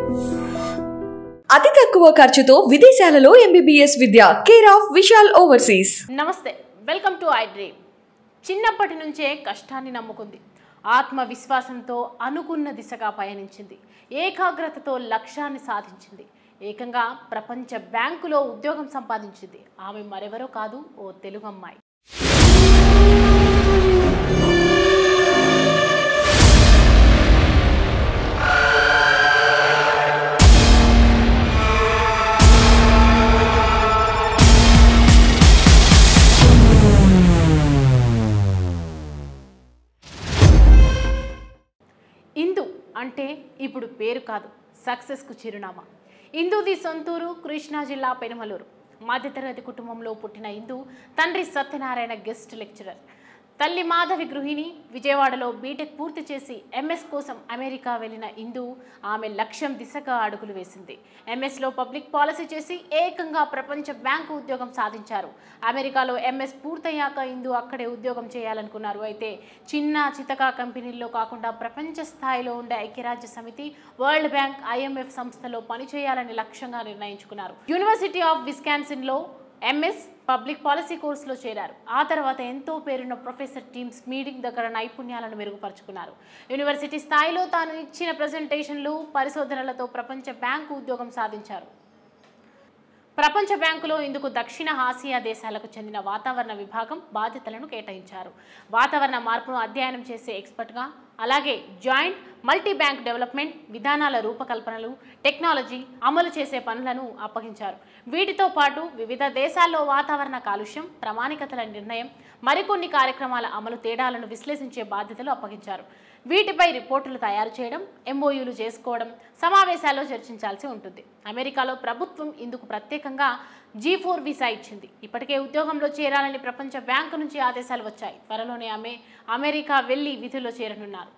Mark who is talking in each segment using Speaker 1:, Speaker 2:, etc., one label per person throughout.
Speaker 1: అతి తక్కువ ఖర్చుతో విదేశాలలో ఎంబీబీఎస్ విద్య కేర్ ఆఫ్ విశాల్ ఓవర్సీస్
Speaker 2: నమస్తే వెల్కమ్ టు ఐ డ్రీమ్ చిన్నప్పటి నుంచే కష్టాన్ని నమ్ముకుంది ఆత్మవిశ్వాసంతో అనుకున్న దిశగా పయనించింది ఏకాగ్రతతో లక్ష్యాన్ని సాధించింది ఏకంగా ప్రపంచ బ్యాంకులో ఉద్యోగం సంపాదించింది ఆమె మరెవరో కాదు ఓ తెలుగు అమ్మాయి ఇందు అంటే ఇప్పుడు పేరు కాదు సక్సెస్కు చిరునామా ఇందుది సొంతూరు కృష్ణా జిల్లా పెనుమలూరు మధ్యతరగతి కుటుంబంలో పుట్టిన ఇందు తండ్రి సత్యనారాయణ గెస్ట్ లెక్చరర్ తల్లి మాధవి గృహిణి విజయవాడలో బీటెక్ పూర్తి చేసి ఎంఎస్ కోసం అమెరికా వెళ్ళిన ఇందు ఆమె లక్ష్యం దిశగా అడుగులు వేసింది ఎంఎస్లో పబ్లిక్ పాలసీ చేసి ఏకంగా ప్రపంచ బ్యాంకు ఉద్యోగం సాధించారు అమెరికాలో ఎంఎస్ పూర్తయ్యాక ఇందు అక్కడే ఉద్యోగం చేయాలనుకున్నారు అయితే చిన్న చితకా కంపెనీల్లో కాకుండా ప్రపంచ స్థాయిలో ఉండే ఐక్యరాజ్య సమితి వరల్డ్ బ్యాంక్ ఐఎంఎఫ్ సంస్థలో పనిచేయాలని లక్ష్యంగా నిర్ణయించుకున్నారు యూనివర్సిటీ ఆఫ్ విస్కాన్సిన్లో ఎంఎస్ పబ్లిక్ పాలసీ కోర్సులో చేరారు ఆ తర్వాత ఎంతో పేరున్న ప్రొఫెసర్ టీమ్స్ మీటింగ్ దగ్గర నైపుణ్యాలను మెరుగుపరుచుకున్నారు యూనివర్సిటీ స్థాయిలో తాను ఇచ్చిన ప్రజెంటేషన్లు పరిశోధనలతో ప్రపంచ బ్యాంకు ఉద్యోగం సాధించారు ప్రపంచ బ్యాంకులో ఇందుకు దక్షిణ ఆసియా దేశాలకు చెందిన వాతావరణ విభాగం బాధ్యతలను కేటాయించారు వాతావరణ మార్పును అధ్యయనం చేసే ఎక్స్పర్ట్గా అలాగే జాయింట్ మల్టీ బ్యాంక్ డెవలప్మెంట్ విధానాల రూపకల్పనలు టెక్నాలజీ అమలు చేసే పనులను అప్పగించారు వీటితో పాటు వివిధ దేశాల్లో వాతావరణ కాలుష్యం ప్రామాణికతల నిర్ణయం మరికొన్ని కార్యక్రమాల అమలు తేడాలను విశ్లేషించే బాధ్యతలు అప్పగించారు వీటిపై రిపోర్టులు తయారు చేయడం ఎంఓయూలు చేసుకోవడం సమావేశాల్లో చర్చించాల్సి ఉంటుంది అమెరికాలో ప్రభుత్వం ఇందుకు ప్రత్యేకంగా జీ ఫోర్ వీసా ఇచ్చింది ఇప్పటికే ఉద్యోగంలో చేరాలని ప్రపంచ బ్యాంకు నుంచి ఆదేశాలు వచ్చాయి త్వరలోనే ఆమె అమెరికా వెళ్లి విధుల్లో చేరనున్నారు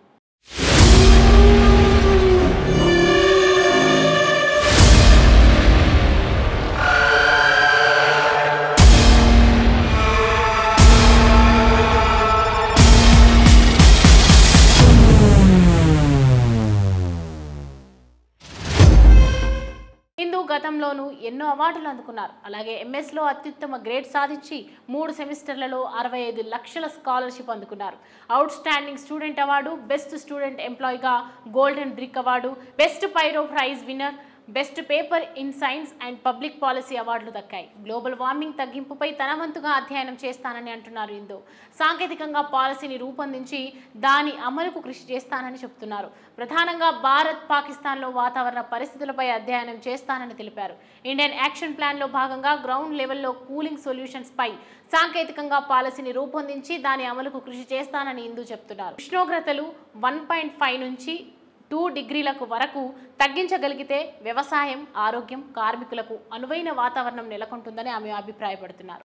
Speaker 2: ఇందు గతంలోనూ ఎన్నో అవార్డులు అందుకున్నారు అలాగే ఎంఎస్లో అత్యుత్తమ గ్రేడ్ సాధించి మూడు సెమిస్టర్లలో అరవై ఐదు లక్షల స్కాలర్షిప్ అందుకున్నారు outstanding student award best student ఎంప్లాయీగా golden brick award best pyro prize winner best paper in science and public policy అవార్డులు దక్కాయి గ్లోబల్ వార్మింగ్ తగ్గింపుపై తన వంతుగా అధ్యయనం చేస్తానని అంటున్నారు ఇందు సాంకేతికంగా పాలసీని రూపొందించి దాని అమలుకు కృషి చేస్తానని చెప్తున్నారు ప్రధానంగా భారత్ పాకిస్తాన్లో వాతావరణ పరిస్థితులపై అధ్యయనం చేస్తానని తెలిపారు ఇండియన్ యాక్షన్ ప్లాన్లో భాగంగా గ్రౌండ్ లెవెల్లో కూలింగ్ సొల్యూషన్స్ పై సాంకేతికంగా పాలసీని రూపొందించి దాని అమలుకు కృషి చేస్తానని ఇందు చెప్తున్నారు ఉష్ణోగ్రతలు వన్ పాయింట్ ఫైవ్ నుంచి టూ డిగ్రీలకు వరకు తగ్గించగలిగితే వ్యవసాయం ఆరోగ్యం కార్మికులకు అనువైన వాతావరణం నెలకొంటుందని ఆమె అభిప్రాయపడుతున్నారు